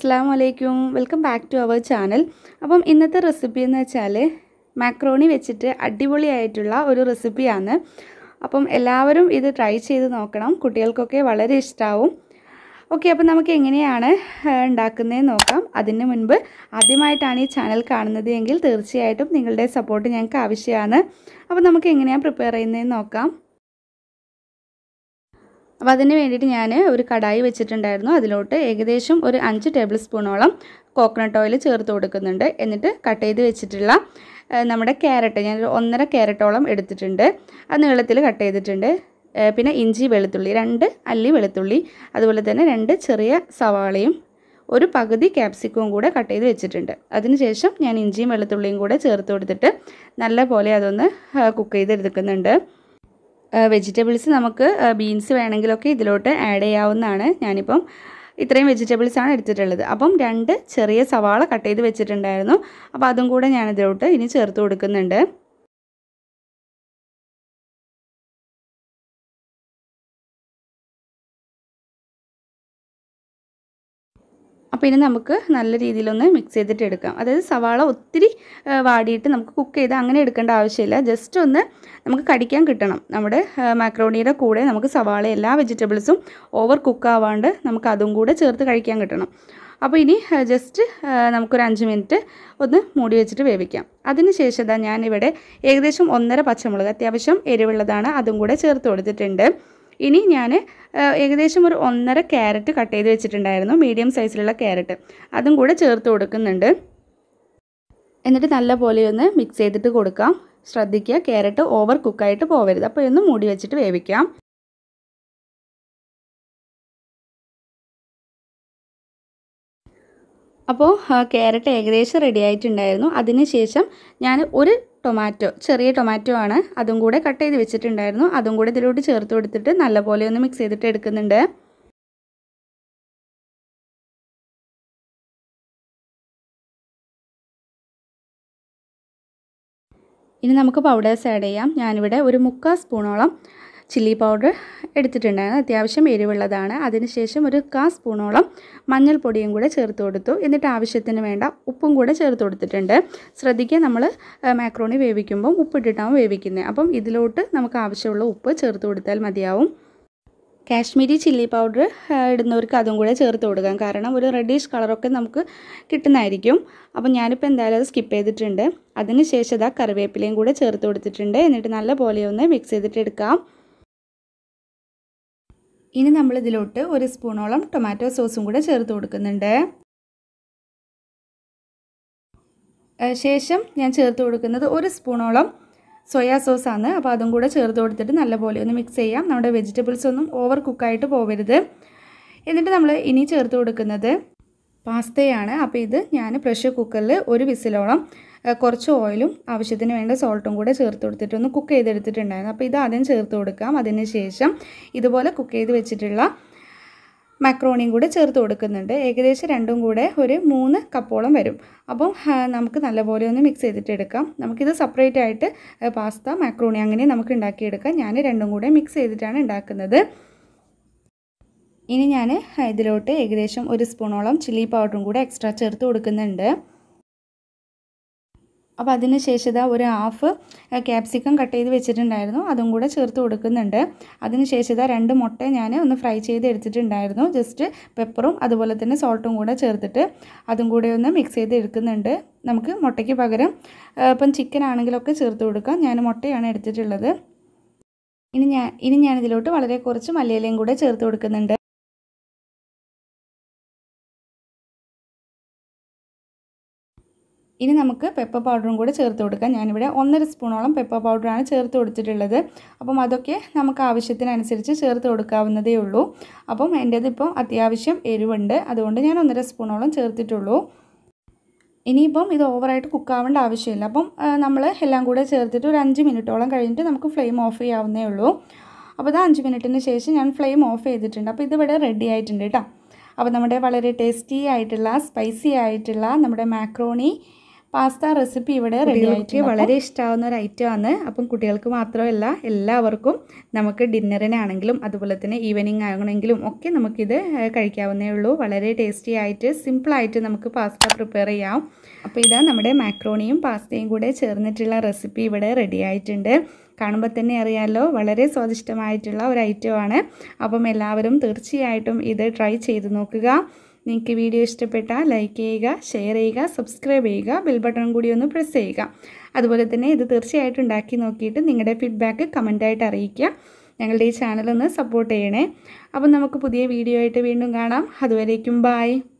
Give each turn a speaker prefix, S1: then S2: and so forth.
S1: അസ്സാം വലൈക്കും welcome back to our channel അപ്പം ഇന്നത്തെ റെസിപ്പി എന്ന് വെച്ചാൽ മാക്രോണി വെച്ചിട്ട് അടിപൊളിയായിട്ടുള്ള ഒരു റെസിപ്പിയാണ് അപ്പം എല്ലാവരും ഇത് ട്രൈ ചെയ്ത് നോക്കണം കുട്ടികൾക്കൊക്കെ വളരെ ഇഷ്ടമാവും ഓക്കെ അപ്പം നമുക്ക് എങ്ങനെയാണ് ഉണ്ടാക്കുന്നതെന്ന് നോക്കാം അതിന് മുൻപ് ആദ്യമായിട്ടാണ് ഈ ചാനൽ കാണുന്നത് എങ്കിൽ തീർച്ചയായിട്ടും നിങ്ങളുടെ സപ്പോർട്ട് ഞങ്ങൾക്ക് ആവശ്യമാണ് അപ്പോൾ നമുക്ക് എങ്ങനെയാണ് പ്രിപ്പയർ ചെയ്യുന്നതെന്ന് നോക്കാം അപ്പോൾ അതിന് വേണ്ടിയിട്ട് ഞാൻ ഒരു കടായി വെച്ചിട്ടുണ്ടായിരുന്നു അതിലോട്ട് ഏകദേശം ഒരു അഞ്ച് ടേബിൾ സ്പൂണോളം കോക്കനട്ട് ഓയിൽ ചേർത്ത് കൊടുക്കുന്നുണ്ട് എന്നിട്ട് കട്ട് ചെയ്ത് വെച്ചിട്ടുള്ള നമ്മുടെ ക്യാരറ്റ് ഞാൻ ഒന്നര ക്യാരറ്റോളം എടുത്തിട്ടുണ്ട് അത് നീളത്തിൽ കട്ട് ചെയ്തിട്ടുണ്ട് പിന്നെ ഇഞ്ചി വെളുത്തുള്ളി രണ്ട് അല്ലി വെളുത്തുള്ളി അതുപോലെ തന്നെ രണ്ട് ചെറിയ സവാളയും ഒരു പകുതി ക്യാപ്സിക്കവും കൂടെ കട്ട് ചെയ്ത് വെച്ചിട്ടുണ്ട് അതിനുശേഷം ഞാൻ ഇഞ്ചിയും വെളുത്തുള്ളിയും കൂടെ ചേർത്ത് കൊടുത്തിട്ട് നല്ല പോലെ അതൊന്ന് കുക്ക് ചെയ്തെടുക്കുന്നുണ്ട് വെജിറ്റബിൾസ് നമുക്ക് ബീൻസ് വേണമെങ്കിലൊക്കെ ഇതിലോട്ട് ആഡ് ചെയ്യാവുന്നതാണ് ഞാനിപ്പം ഇത്രയും വെജിറ്റബിൾസ് ആണ് എടുത്തിട്ടുള്ളത് അപ്പം രണ്ട് ചെറിയ സവാള കട്ട് ചെയ്ത് വെച്ചിട്ടുണ്ടായിരുന്നു അപ്പോൾ അതും കൂടെ ഞാൻ ഇതിലോട്ട് ഇനി ചേർത്ത് കൊടുക്കുന്നുണ്ട് അപ്പോൾ ഇനി നമുക്ക് നല്ല രീതിയിലൊന്ന് മിക്സ് ചെയ്തിട്ട് എടുക്കാം അതായത് സവാള ഒത്തിരി വാടിയിട്ട് നമുക്ക് കുക്ക് ചെയ്ത് അങ്ങനെ എടുക്കേണ്ട ആവശ്യമില്ല ജസ്റ്റ് ഒന്ന് നമുക്ക് കടിക്കാൻ കിട്ടണം നമ്മുടെ മാക്രോണിയുടെ കൂടെ നമുക്ക് സവാള എല്ലാ വെജിറ്റബിൾസും ഓവർ കുക്ക് ആവാണ്ട് നമുക്ക് അതും കൂടെ ചേർത്ത് കഴിക്കാൻ കിട്ടണം അപ്പോൾ ഇനി ജസ്റ്റ് നമുക്കൊരു അഞ്ച് മിനിറ്റ് ഒന്ന് മൂടി വെച്ചിട്ട് വേവിക്കാം അതിന് ശേഷം ഇതാ ഞാനിവിടെ ഏകദേശം ഒന്നര പച്ചമുളക് അത്യാവശ്യം എരിവുള്ളതാണ് അതും കൂടെ ചേർത്ത് കൊടുത്തിട്ടുണ്ട് ഇനി ഞാൻ ഏകദേശം ഒരു ഒന്നര ക്യാരറ്റ് കട്ട് ചെയ്ത് വെച്ചിട്ടുണ്ടായിരുന്നു മീഡിയം സൈസിലുള്ള ക്യാരറ്റ് അതും കൂടെ ചേർത്ത് കൊടുക്കുന്നുണ്ട് എന്നിട്ട് നല്ല പോലെ ഒന്ന് മിക്സ് ചെയ്തിട്ട് കൊടുക്കാം ശ്രദ്ധിക്കുക ക്യാരറ്റ് ഓവർ കുക്കായിട്ട് പോവരുത് അപ്പോൾ ഒന്ന് മൂടി വെച്ചിട്ട് വേവിക്കാം അപ്പോൾ ക്യാരറ്റ് ഏകദേശം റെഡി ആയിട്ടുണ്ടായിരുന്നു അതിനുശേഷം ഞാൻ ഒരു ടൊമാറ്റോ ചെറിയ ടൊമാറ്റോ ആണ് അതും കൂടെ കട്ട് ചെയ്ത് വെച്ചിട്ടുണ്ടായിരുന്നു അതും കൂടെ ഇതിലോട്ട് ചേർത്ത് കൊടുത്തിട്ട് നല്ലപോലെ ഒന്ന് മിക്സ് ചെയ്തിട്ട് എടുക്കുന്നുണ്ട് ഇനി നമുക്ക് പൗഡേഴ്സ് ആഡ് ചെയ്യാം ഞാനിവിടെ ഒരു മുക്കാൽ സ്പൂണോളം ചില്ലി പൗഡർ എടുത്തിട്ടുണ്ടായിരുന്നു അത്യാവശ്യം എരിവുള്ളതാണ് അതിനുശേഷം ഒരു കാ സ്പൂണോളം മഞ്ഞൾപ്പൊടിയും കൂടെ ചേർത്ത് കൊടുത്തു എന്നിട്ട് ആവശ്യത്തിന് വേണ്ട ഉപ്പും കൂടെ ചേർത്ത് കൊടുത്തിട്ടുണ്ട് ശ്രദ്ധിക്കുക നമ്മൾ മാക്രോണി വേവിക്കുമ്പം ഉപ്പിട്ടിട്ടാവും വേവിക്കുന്നത് അപ്പം ഇതിലോട്ട് നമുക്ക് ആവശ്യമുള്ള ഉപ്പ് ചേർത്ത് കൊടുത്താൽ മതിയാവും കാശ്മീരി ചില്ലി പൗഡർ ഇടുന്നവർക്ക് അതും കൂടെ ചേർത്ത് കൊടുക്കാം കാരണം ഒരു റെഡിഷ് കളറൊക്കെ നമുക്ക് കിട്ടുന്നതായിരിക്കും അപ്പം ഞാനിപ്പോൾ എന്തായാലും അത് സ്കിപ്പ് ചെയ്തിട്ടുണ്ട് അതിന് ശേഷം ഇതാ കറിവേപ്പിലയും കൂടെ ചേർത്ത് കൊടുത്തിട്ടുണ്ട് എന്നിട്ട് നല്ല പോലെ ഒന്ന് മിക്സ് ചെയ്തിട്ട് എടുക്കാം ഇനി നമ്മൾ ഇതിലോട്ട് ഒരു സ്പൂണോളം ടൊമാറ്റോ സോസും കൂടെ ചേർത്ത് കൊടുക്കുന്നുണ്ട് ശേഷം ഞാൻ ചേർത്ത് കൊടുക്കുന്നത് ഒരു സ്പൂണോളം സോയാ സോസാണ് അപ്പോൾ അതും കൂടെ ചേർത്ത് കൊടുത്തിട്ട് നല്ലപോലെ ഒന്ന് മിക്സ് ചെയ്യാം നമ്മുടെ വെജിറ്റബിൾസ് ഒന്നും ഓവർ കുക്കായിട്ട് പോകരുത് എന്നിട്ട് നമ്മൾ ഇനി ചേർത്ത് കൊടുക്കുന്നത് പാസ്തയാണ് അപ്പോൾ ഇത് ഞാൻ പ്രഷർ കുക്കറിൽ ഒരു വിസിലോളം കുറച്ച് ഓയിലും ആവശ്യത്തിന് വേണ്ട സോൾട്ടും കൂടെ ചേർത്ത് കൊടുത്തിട്ട് ഒന്ന് കുക്ക് ചെയ്തെടുത്തിട്ടുണ്ടായിരുന്നു അപ്പോൾ ഇത് ആദ്യം ചേർത്ത് കൊടുക്കാം അതിന് ശേഷം ഇതുപോലെ കുക്ക് ചെയ്ത് വെച്ചിട്ടുള്ള മക്രോണിയും കൂടെ ചേർത്ത് കൊടുക്കുന്നുണ്ട് ഏകദേശം രണ്ടും കൂടെ ഒരു മൂന്ന് കപ്പോളം വരും അപ്പം നമുക്ക് നല്ലപോലെ ഒന്ന് മിക്സ് ചെയ്തിട്ട് എടുക്കാം നമുക്കിത് സെപ്പറേറ്റ് ആയിട്ട് പാസ്ത മാക്രോണി അങ്ങനെ നമുക്ക് ഉണ്ടാക്കിയെടുക്കാം ഞാൻ രണ്ടും കൂടെ മിക്സ് ചെയ്തിട്ടാണ് ഉണ്ടാക്കുന്നത് ഇനി ഞാൻ ഇതിലോട്ട് ഏകദേശം ഒരു സ്പൂണോളം ചില്ലി പൗഡറും കൂടെ എക്സ്ട്രാ ചേർത്ത് കൊടുക്കുന്നുണ്ട് അപ്പോൾ അതിന് ശേഷം ഒരു ഹാഫ് ക്യാപ്സിക്കം കട്ട് ചെയ്ത് വെച്ചിട്ടുണ്ടായിരുന്നു അതും കൂടെ ചേർത്ത് കൊടുക്കുന്നുണ്ട് അതിന് ശേഷം രണ്ട് മുട്ട ഞാൻ ഒന്ന് ഫ്രൈ ചെയ്ത് എടുത്തിട്ടുണ്ടായിരുന്നു ജസ്റ്റ് പെപ്പറും അതുപോലെ തന്നെ സോൾട്ടും കൂടെ ചേർത്തിട്ട് അതും കൂടെ ഒന്ന് മിക്സ് ചെയ്ത് എടുക്കുന്നുണ്ട് നമുക്ക് മുട്ടയ്ക്ക് പകരം ഇപ്പം ചിക്കൻ ആണെങ്കിലൊക്കെ ചേർത്ത് കൊടുക്കാം ഞാൻ മുട്ടയാണ് എടുത്തിട്ടുള്ളത് ഇനി ഞാൻ ഇനി ഞാനിതിലോട്ട് വളരെ കുറച്ച് മല്ലിയിലയും കൂടെ ചേർത്ത് കൊടുക്കുന്നുണ്ട് ഇനി നമുക്ക് പെപ്പർ പൗഡറും കൂടെ ചേർത്ത് കൊടുക്കാം ഞാനിവിടെ ഒന്നര സ്പൂണോളം പെപ്പർ പൗഡറാണ് ചേർത്ത് കൊടുത്തിട്ടുള്ളത് അപ്പം അതൊക്കെ നമുക്ക് ആവശ്യത്തിനനുസരിച്ച് ചേർത്ത് കൊടുക്കാവുന്നതേ ഉള്ളൂ അപ്പം എൻ്റേത് ഇപ്പോൾ അത്യാവശ്യം എരിവുണ്ട് അതുകൊണ്ട് ഞാൻ ഒന്നര സ്പൂണോളം ചേർത്തിട്ടുള്ളൂ ഇനിയിപ്പം ഇത് ഓവറായിട്ട് കുക്കാവേണ്ട ആവശ്യമില്ല അപ്പം നമ്മൾ എല്ലാം കൂടെ ചേർത്തിട്ട് ഒരു അഞ്ച് മിനിറ്റോളം കഴിഞ്ഞിട്ട് നമുക്ക് ഫ്ലെയിം ഓഫ് ചെയ്യാവുന്നേ ഉള്ളൂ അപ്പോൾ ഇത് അഞ്ച് മിനിറ്റിന് ശേഷം ഞാൻ ഫ്ലെയിം ഓഫ് ചെയ്തിട്ടുണ്ട് അപ്പോൾ ഇതിവിടെ റെഡി ആയിട്ടുണ്ട് കേട്ടോ അപ്പോൾ നമ്മുടെ വളരെ ടേസ്റ്റി ആയിട്ടുള്ള സ്പൈസി ആയിട്ടുള്ള നമ്മുടെ മാക്രോണി പാസ്ത റെസിപ്പി ഇവിടെ റെഡി ആയിട്ട് വളരെ ഇഷ്ടമാവുന്ന ഒരു ഐറ്റമാണ് അപ്പം കുട്ടികൾക്ക് മാത്രമല്ല എല്ലാവർക്കും നമുക്ക് ഡിന്നറിനാണെങ്കിലും അതുപോലെ തന്നെ ഈവനിങ് ആണെങ്കിലും ഒക്കെ നമുക്കിത് ഏഹ്, കഴിക്കാവുന്നേ ഉള്ളൂ വളരെ ടേസ്റ്റി ആയിട്ട് സിമ്പിളായിട്ട് നമുക്ക് പാസ്ത പ്രിപ്പയർ ചെയ്യാം അപ്പോൾ ഇതാ നമ്മുടെ മാക്രോണിയും പാസ്തയും കൂടെ ചേർന്നിട്ടുള്ള റെസിപ്പി ഇവിടെ റെഡി ആയിട്ടുണ്ട് കാണുമ്പോൾ തന്നെ അറിയാമല്ലോ വളരെ സ്വാദിഷ്ടമായിട്ടുള്ള ഒരു ഐറ്റമാണ് അപ്പം എല്ലാവരും തീർച്ചയായിട്ടും ഇത് ട്രൈ ചെയ്ത് നോക്കുക നിങ്ങൾക്ക് വീഡിയോ ഇഷ്ടപ്പെട്ടാൽ ലൈക്ക് ചെയ്യുക ഷെയർ ചെയ്യുക സബ്സ്ക്രൈബ് ചെയ്യുക ബെൽ ബട്ടൺ കൂടി ഒന്ന് പ്രസ് ചെയ്യുക അതുപോലെ തന്നെ ഇത് തീർച്ചയായിട്ടും ഉണ്ടാക്കി നോക്കിയിട്ട് നിങ്ങളുടെ ഫീഡ്ബാക്ക് കമൻറ്റായിട്ട് അറിയിക്കുക ഞങ്ങളുടെ ഈ ചാനൽ ഒന്ന് സപ്പോർട്ട് ചെയ്യണേ അപ്പം നമുക്ക് പുതിയ വീഡിയോ ആയിട്ട് വീണ്ടും കാണാം അതുവരേക്കും ബായ്